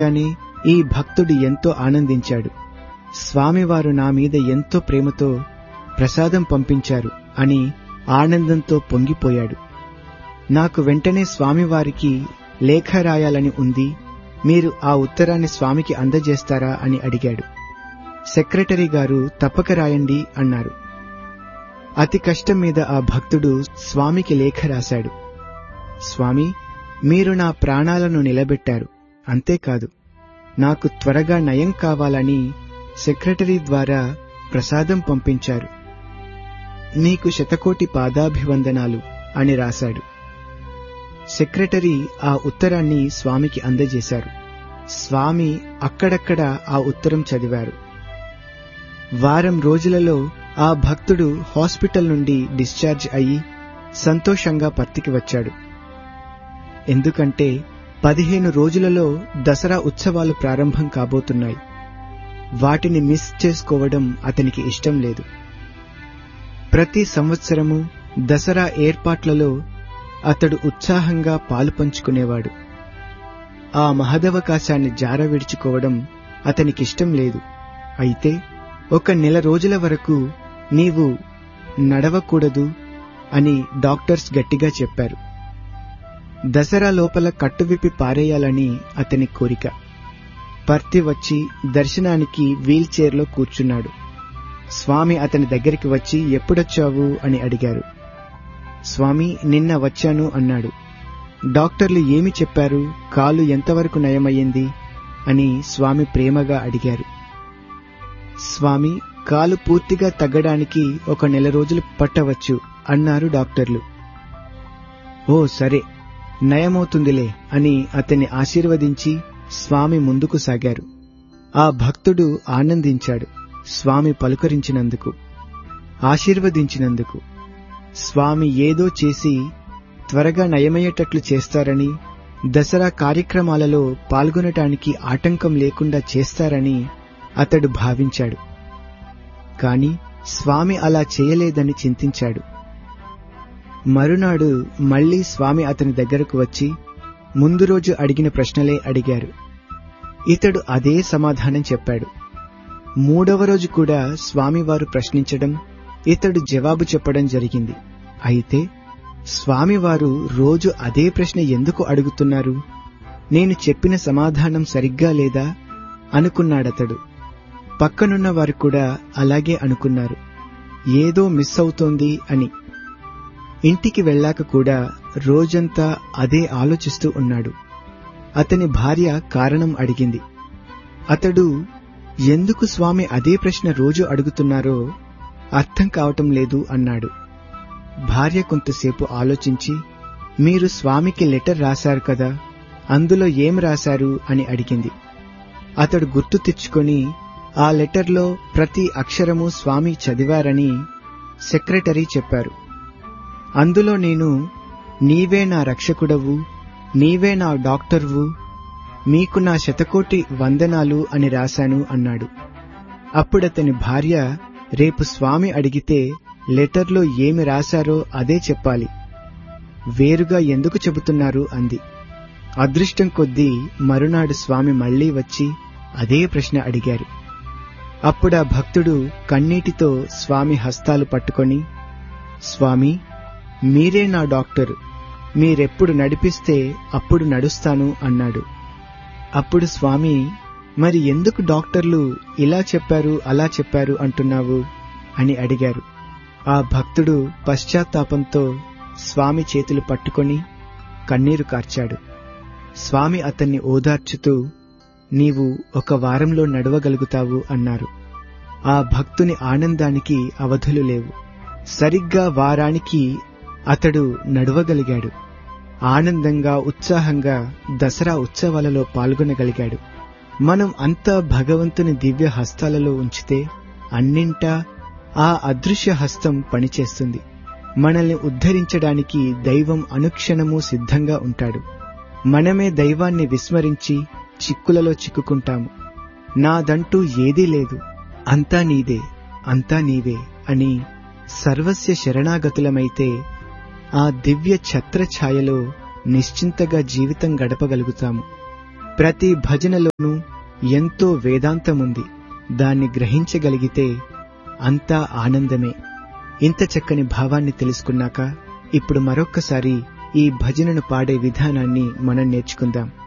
కానీ ఈ భక్తుడు ఎంతో ఆనందించాడు స్వామివారు నా మీద ఎంతో ప్రేమతో ప్రసాదం పంపించారు అని ఆనందంతో పొంగిపోయాడు నాకు వెంటనే స్వామివారికి లేఖ రాయాలని ఉంది మీరు ఆ ఉత్తరాన్ని స్వామికి అందజేస్తారా అని అడిగాడు సెక్రటరీ గారు తప్పక రాయండి అన్నారు అతి కష్టం మీద ఆ భక్తుడు స్వామికి లేఖ రాశాడు స్వామి మీరు నా ప్రాణాలను నిలబెట్టారు అంతేకాదు నాకు త్వరగా నయం కావాలని సెక్రటరీ ద్వారా ప్రసాదం పంపించారు నీకు శతకోటి పాదాభివందనాలు అని రాశాడు సెక్రటరీ ఆ ఉత్తరాన్ని స్వామికి అందజేశారు స్వామి అక్కడక్కడ ఆ ఉత్తరం చదివారు వారం రోజులలో ఆ భక్తుడు హాస్పిటల్ నుండి డిశ్చార్జ్ అయ్యి సంతోషంగా పర్తికి వచ్చాడు ఎందుకంటే పదిహేను రోజులలో దసరా ఉత్సవాలు ప్రారంభం కాబోతున్నాయి వాటిని మిస్ చేసుకోవడం అతనికి ఇష్టం లేదు ప్రతి సంవత్సరము దసరా ఏర్పాట్లలో అతడు ఉత్సాహంగా పాలు పంచుకునేవాడు ఆ మహదవకాశాన్ని జార విడుచుకోవడం అతనికిష్టం లేదు అయితే ఒక నెల రోజుల వరకు నీవు నడవకూడదు అని డాక్టర్స్ గట్టిగా చెప్పారు దసరా లోపల కట్టువిప్పి పారేయాలని అతని కోరిక పర్తి వచ్చి దర్శనానికి వీల్ చైర్లో కూర్చున్నాడు స్వామి అతని దగ్గరికి వచ్చి ఎప్పుడొచ్చావు అని అడిగారు స్వామి నిన్న వచ్చాను అన్నాడు డాక్టర్లు ఏమి చెప్పారు కాలు ఎంతవరకు నయమయ్యింది అని స్వామి ప్రేమగా అడిగారు స్వామి కాలు పూర్తిగా తగ్గడానికి ఒక నెల రోజులు పట్టవచ్చు అన్నారు డాక్టర్లు ఓ సరే నయమవుతుందిలే అని అతన్ని ఆశీర్వదించి స్వామి ముందుకు సాగారు ఆ భక్తుడు ఆనందించాడు స్వామి పలుకరించినందుకు ఆశీర్వదించినందుకు స్వామి ఏదో చేసి త్వరగా నయమయ్యేటట్లు చేస్తారని దసరా కార్యక్రమాలలో పాల్గొనటానికి ఆటంకం లేకుండా చేస్తారని అతడు భావించాడు కాని స్వామి అలా చేయలేదని చింతించాడు మరునాడు మళ్లీ స్వామి అతని దగ్గరకు వచ్చి ముందు రోజు అడిగిన ప్రశ్నలే అడిగారు ఇతడు అదే సమాధానం చెప్పాడు మూడవ రోజు కూడా స్వామివారు ప్రశ్నించడం ఇతడు జవాబు చెప్పడం జరిగింది అయితే స్వామివారు రోజు అదే ప్రశ్న ఎందుకు అడుగుతున్నారు నేను చెప్పిన సమాధానం సరిగ్గా లేదా అనుకున్నాడతడు పక్కనున్న వారు కూడా అలాగే అనుకున్నారు ఏదో మిస్ అవుతోంది అని ఇంటికి వెళ్ళాక కూడా రోజంతా అదే ఆలోచిస్తూ ఉన్నాడు అతని భార్య కారణం అడిగింది అతడు ఎందుకు స్వామి అదే ప్రశ్న రోజు అడుగుతున్నారో అర్థం కావటం లేదు అన్నాడు భార్య కొంతసేపు ఆలోచించి మీరు స్వామికి లెటర్ రాశారు కదా అందులో ఏం రాశారు అని అడిగింది అతడు గుర్తు తెచ్చుకొని ఆ లెటర్లో ప్రతి అక్షరము స్వామి చదివారని సెక్రటరీ చెప్పారు అందులో నేను నీవే నా రక్షకుడవు నీవే నా డాక్టర్వు మీకు నా శతకోటి వందనాలు అని రాశాను అన్నాడు అప్పుడతని భార్య రేపు స్వామి అడిగితే లెటర్లో ఏమి రాశారో అదే చెప్పాలి వేరుగా ఎందుకు చెబుతున్నారు అంది అదృష్టం కొద్దీ మరునాడు స్వామి మళ్లీ వచ్చి అదే ప్రశ్న అడిగారు అప్పుడా భక్తుడు కన్నీటితో స్వామి హస్తాలు పట్టుకొని స్వామి మీరే నా డాక్టర్ మీరెప్పుడు నడిపిస్తే అప్పుడు నడుస్తాను అన్నాడు అప్పుడు స్వామి మరి ఎందుకు డాక్టర్లు ఇలా చెప్పారు అలా చెప్పారు అంటున్నావు అని అడిగారు ఆ భక్తుడు పశ్చాత్తాపంతో స్వామి చేతులు పట్టుకొని కన్నీరు కార్చాడు స్వామి అతన్ని ఓదార్చుతూ నీవు ఒక వారంలో నడవగలుగుతావు అన్నారు ఆ భక్తుని ఆనందానికి అవధులు లేవు సరిగ్గా వారానికి అతడు నడవగలిగాడు ఆనందంగా ఉత్సాహంగా దసరా ఉత్సవాలలో పాల్గొనగలిగాడు మనం అంతా భగవంతుని దివ్య హస్తాలలో ఉంచితే అన్నింటా ఆ అదృశ్య హస్తం పనిచేస్తుంది మనల్ని ఉద్ధరించడానికి దైవం అనుక్షణము సిద్ధంగా ఉంటాడు మనమే దైవాన్ని విస్మరించి చిక్కులలో చిక్కుకుంటాము నాదంటూ ఏదీ లేదు అంతా నీదే అంతా నీవే అని సర్వస్య శరణాగతులమైతే ఆ దివ్య ఛత్రఛాయలో నిశ్చింతగా జీవితం గడపగలుగుతాము ప్రతి భజనలోనూ ఎంతో వేదాంతముంది దాన్ని గ్రహించగలిగితే అంతా ఆనందమే ఇంత చక్కని భావాన్ని తెలుసుకున్నాక ఇప్పుడు మరొక్కసారి ఈ భజనను పాడే విధానాన్ని మనం నేర్చుకుందాం